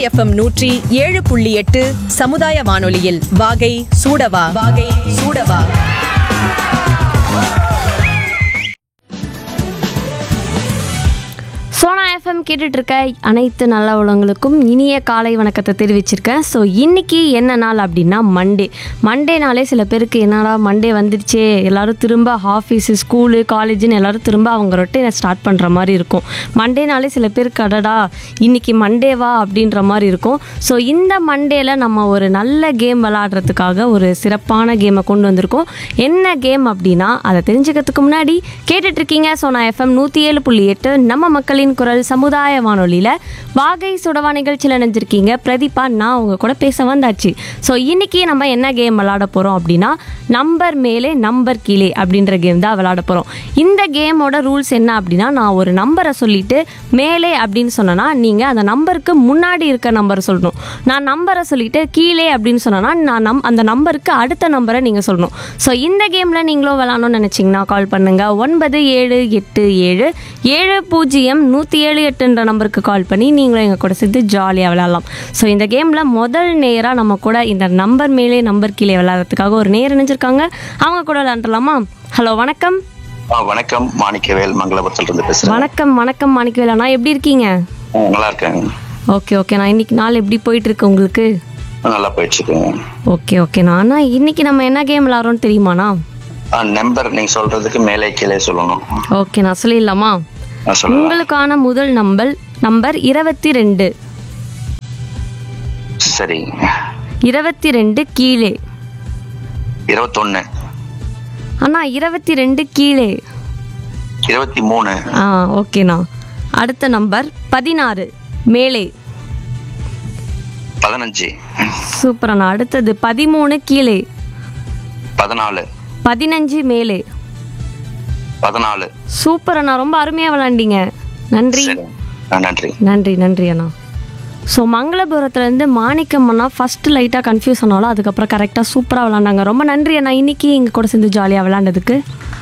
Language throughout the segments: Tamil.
எஃப்எம் நூற்றி ஏழு புள்ளி எட்டு சமுதாய வானொலியில் வாகை சூடவா வாகை சூடவா சோனா எஃப்எம் கேட்டுட்டு இருக்க அனைத்து நல்ல உள்ளவங்களுக்கும் இனிய காலை வணக்கத்தை தெரிவிச்சிருக்கேன் ஸோ இன்னைக்கு என்ன நாள் அப்படின்னா மண்டே மண்டேனாலே சில பேருக்கு என்னடா மண்டே வந்துடுச்சே எல்லாரும் திரும்ப ஆஃபீஸு ஸ்கூலு காலேஜுன்னு எல்லாரும் திரும்ப அவங்க ரொட்டீனை ஸ்டார்ட் பண்ணுற மாதிரி இருக்கும் மண்டேனாலே சில பேருக்கு அடடா இன்னைக்கு மண்டேவா அப்படின்ற மாதிரி இருக்கும் ஸோ இந்த மண்டேல நம்ம ஒரு நல்ல கேம் விளாடுறதுக்காக ஒரு சிறப்பான கேமை கொண்டு வந்திருக்கோம் என்ன கேம் அப்படின்னா அதை தெரிஞ்சுக்கிறதுக்கு முன்னாடி கேட்டுட்டு இருக்கீங்க சோனா எஃப்எம் நூற்றி ஏழு புள்ளி எட்டு நம்ம மக்களின் குரல் சமுதாய வானொலியில் வாகை சுடவா நிகழ்ச்சியில் நினைஞ்சிருக்கீங்க பிரதீபா நான் உங்க கூட பேச வந்தாச்சு ஸோ இன்னைக்கு நம்ம என்ன கேம் விளாட போகிறோம் அப்படின்னா நம்பர் மேலே நம்பர் கீழே அப்படின்ற கேம் தான் விளாட போகிறோம் இந்த கேமோட ரூல்ஸ் என்ன அப்படின்னா நான் ஒரு நம்பரை சொல்லிட்டு மேலே அப்படின்னு சொன்னேன்னா நீங்கள் அந்த நம்பருக்கு முன்னாடி இருக்க நம்பரை சொல்லணும் நான் நம்பரை சொல்லிட்டு கீழே அப்படின்னு சொன்னேன்னா நான் நம் அந்த நம்பருக்கு அடுத்த நம்பரை நீங்கள் சொல்லணும் ஸோ இந்த கேமில் நீங்களும் விளாடணும்னு நினச்சிங்கன்னா கால் பண்ணுங்கள் ஒன்பது ஏழு எட்டு ஏழு ஏழு பூஜ்ஜியம் நூற்றி ஏழு எட்டுன்ற நம்பருக்கு கால் பண்ணி நீங்களும் எங்கள் கூட சேர்த்து ஜாலியாக விளையாடலாம் ஸோ இந்த கேமில் முதல் நேராக நம்ம கூட இந்த நம்பர் மேலே நம்பர் கீழே விளையாடுறதுக்காக ஒரு நேர் நினைச்சிருக்காங்க அவங்க கூட விளையாண்டுலாமா ஹலோ வணக்கம் ஆ, வணக்கம் மாணிக்கவேல் மங்களபுரத்துல இருந்து பேசுறேன் வணக்கம் வணக்கம் மாணிக்கவேல் அண்ணா எப்படி இருக்கீங்க ஆ, நல்லா இருக்கேன் ஓகே ஓகே நான் இன்னைக்கு நாள் எப்படி போயிட்டு இருக்கு உங்களுக்கு நல்லா போயிட்டு இருக்கேன் ஓகே ஓகேண்ணா அண்ணா இன்னைக்கு நம்ம என்ன கேம் விளாட்றோம்னு தெரியுமாண்ணா நம்பர் நீங்க சொல்றதுக்கு மேலே கீழே சொல்லணும் ஓகே நான் சொல்லிடலாமா நான் சொல்லுங்க உங்களுக்கான முதல் நம்பர் நம்பர் இருபத்தி ரெண்டு சரி இருபத்தி ரெண்டு கீழே இருபத்தொன்னு அண்ணா இருபத்தி ரெண்டு கீழே இருபத்தி மூணு ஆ ஓகேண்ணா அடுத்த நம்பர் பதினாறு மேலே பதினஞ்சு சூப்பர் அண்ணா அடுத்தது பதிமூணு கீழே பதினாலு பதினஞ்சு மேலே பதினாலு சூப்பர் அண்ணா ரொம்ப அருமையாக விளாண்டீங்க நன்றி சரி ஆ, நன்றி நன்றி நன்றி அண்ணா ஸோ மங்களபுரத்துலேருந்து மாணிக்கம் அண்ணா ஃபஸ்ட்டு லைட்டாக கன்ஃபியூஸ் ஆனாலும் அதுக்கப்புறம் கரெக்டாக சூப்பராக விளாண்டாங்க ரொம்ப நன்றி அண்ணா இன்னைக்கு எங்கள் கூட சேர்ந்து ஜாலியாக விளாண்டதுக்கு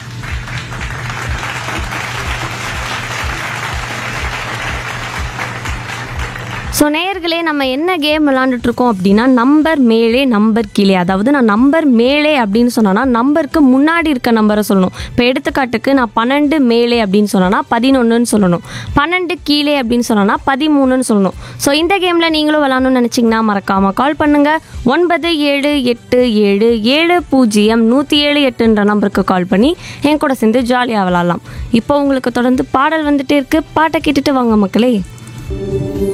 ஸோ நேயர்களே நம்ம என்ன கேம் விளாண்டுட்டு இருக்கோம் அப்படின்னா நம்பர் மேலே நம்பர் கீழே அதாவது நான் நம்பர் மேலே அப்படின்னு சொன்னேன்னா நம்பருக்கு முன்னாடி இருக்க நம்பரை சொல்லணும் இப்போ எடுத்துக்காட்டுக்கு நான் பன்னெண்டு மேலே அப்படின்னு சொன்னேன்னா பதினொன்றுன்னு சொல்லணும் பன்னெண்டு கீழே அப்படின்னு சொன்னேன்னா பதிமூணுன்னு சொல்லணும் ஸோ இந்த கேமில் நீங்களும் விளாடணும்னு நினச்சிங்கன்னா மறக்காமல் கால் பண்ணுங்கள் ஒன்பது ஏழு எட்டு ஏழு ஏழு பூஜ்ஜியம் நூற்றி ஏழு எட்டுன்ற நம்பருக்கு கால் பண்ணி என் கூட சேர்ந்து ஜாலியாக விளாட்லாம் இப்போ உங்களுக்கு தொடர்ந்து பாடல் வந்துட்டே இருக்கு பாட்டை கேட்டுட்டு வாங்க மக்களே